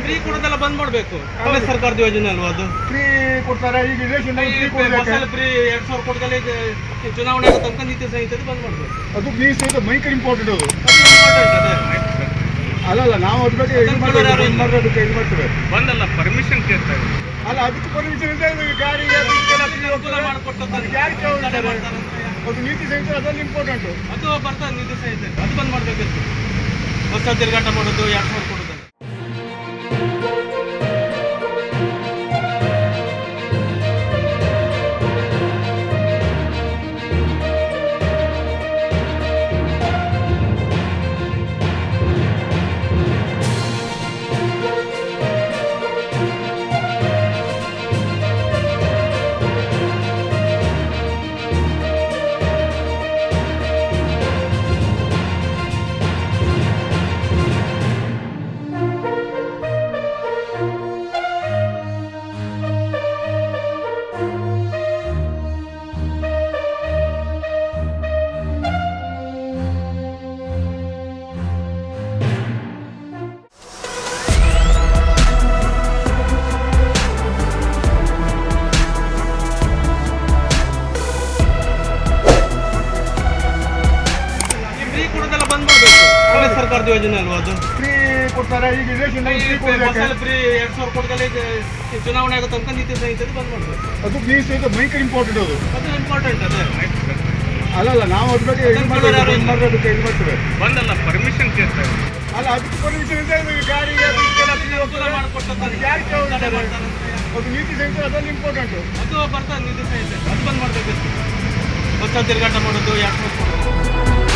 Free ಕೊಡೋದೆಲ್ಲ ಬಂದ್ ಮಾಡ್ಬೇಕು ಕಾಂಗ್ರೆಸ್ ಸರ್ಕಾರದ ಯೋಜನೆ ಅಲ್ವಾ ಅದು ಫ್ರೀ ಕೊಡ್ತಾರೆ ಈಗ ರೇಷನ್ ಫ್ರೀ ಕೊಡ್ಬೇಕು ಬಸ್ಸಲ್ಲಿ ಫ್ರೀ ಎರಡ್ ಸಾವಿರ ಕೊಡ್ದಲ್ಲ ಈಗ ಚುನಾವಣೆ ಆಗೋ ತನಕ ನೀತಿ ಸಂಹಿತೆ ಬಂದ್ ಮಾಡ್ಬೇಕು ಅದು ಬಿ ಸಿ ಭಯಂಕರ ಇಂಪಾರ್ಟೆಂಟ್ ಅದು ಅದು important ಅದೇ. ಅಲ್ಲಲ್ಲ ನಾವು ಅದ್ರ ಬಗ್ಗೆ ಇದು ಅದನ್ನ ಯಾರು ಇಲ್ಲ. ಮಾಡೋದಕ್ಕೆ ಇದು ಮಾಡ್ತೇವೆ ಬಂದಲ್ಲ ಪರ್ಮಿಷನ್ ಕೇಳ್ತಾರೆ ಅಲ್ಲ ಅದಕ್ಕೆ ಪರ್ಮಿಷನ್ ಇದೆ ಇದು ಗಾಡಿಗೆ ಅದು ಇದಕ್ಕೆಲ್ಲ free ಅನುಕೂಲ ಹೋಗ್ತದೆ. ಮಾಡ್ಕೊಟ್ಟದ್ದು ಅದಕ್ಕೆ ಯಾರು ಕೇಳ್ತಾರೆ? ತಡೆ ಮಾಡ್ತಾರೆ ಅಂತ. ಅದು ನೀತಿ ಸಂಹಿತೆ ಅದರಲ್ಲಿ ಇಂಪಾರ್ಟೆಂಟ್ ಅದು ಬರ್ತದೆ ನೀತಿ ಸಂಹಿತೆ ಅದು ಬಂದ್ ಮಾಡ್ಬೇಕಿತ್ತು ಬಸ್ ತಿರುಗಾಟ ಮಾಡೋದು ಎರಡ್ ಸಾವಿರ ಕೊಡೋದು ಈ ಫ್ರೀ ಕೊಡೋದೆಲ್ಲ ಬಂದ್ ಮಾಡ್ಬೇಕು ಕಾಂಗ್ರೆಸ್ ಸರ್ಕಾರದ ಯೋಜನೆ ಅಲ್ವಾ ಅದು ಫ್ರೀ ಕೊಡ್ತಾರೆ ಈಗ ರೇಷನ್ ಫ್ರೀ ಕೊಡ್ಬೇಕು ಬಸ್ಸಲ್ಲಿ ಫ್ರೀ ಎರಡ್ ಸಾವಿರ ಕೊಡ್ದಲ್ಲ ಈಗ ಚುನಾವಣೆ ಆಗೋ ತನಕ ನೀತಿ ಸಂಹಿತೆ ಬಂದ್ ಮಾಡ್ಬೇಕು ಅದು ಬಿ ಸಿ ಭಯಂಕರ ಇಂಪಾರ್ಟೆಂಟ್ ಅದು ಅದು ಇಂಪಾರ್ಟೆಂಟ್ ಅದೇ ಅಲ್ಲಲ್ಲ ನಾವು ಅದ್ರ ಬಗ್ಗೆ ಇದು ಅದನ್ನ ಯಾರು ಇಲ್ಲ. ಮಾಡೋದಕ್ಕೆ ಇದು ಮಾಡ್ತೇವೆ ಬಂದಲ್ಲ ಪರ್ಮಿಷನ್ ಕೇಳ್ತಾರೆ ಅಲ್ಲ ಅದಕ್ಕೆ ಪರ್ಮಿಷನ್ ಇದೆ ಇದು ಗಾಡಿಗೆ ಅದು ಇದಕ್ಕೆಲ್ಲ free ಅನುಕೂಲ ಹೋಗ್ತದೆ. ಮಾಡ್ಕೊಟ್ಟದ್ದು ಅದಕ್ಕೆ ಯಾರು ತಡೆ ಕೇಳ್ತಾರೆ? ಮಾಡ್ತಾರೆ ಅಂತ. ಅದು ನೀತಿ ಸಂಹಿತೆ ಅದರಲ್ಲಿ ಇಂಪಾರ್ಟೆಂಟ್ ಅದು ಬರ್ತದೆ ನೀತಿ ಸಂಹಿತೆ ಅದು ಬಂದ್ ಮಾಡ್ಬೇಕಿತ್ತು ಬಸ್ ತಿರುಗಾಟ ಮಾಡೋದು ಎರಡ್ ಸಾವಿರ ಕೊಡೋದು